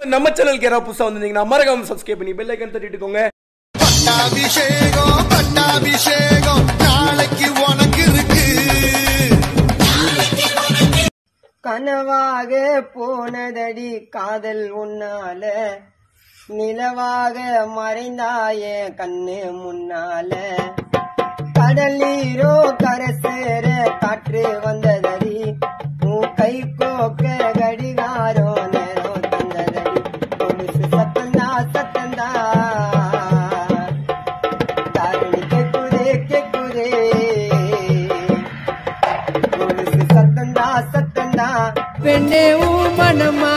நம்ம சேனலுக்கு யாராவது புதுசா வந்திருந்தீங்கன்னா மறக்காம சப்ஸ்கிரைப் பண்ணி பெல் ஐக்கன் தட்டிட்டுக்கோங்க பட்டாபிஷேகம் பட்டாபிஷேகம் நாளைக்கு உனக்கு இருக்கு கனவாக போனதடி காதல் உன்னால நிலவாக மறைந்தாய கண்ணு முன்னால கடல் நீரோ கரை சேர காற்று வந்ததடி உன் கை கோக்க கடிகாரோ நேரம் தந்ததடி கொலுசு சத்தந்தா சத்தந்தா தாரணி கேக்குதே கேக்குதே கொலுசு சத்தந்தா சத்தந்தா பெண்ணே உன் மனமா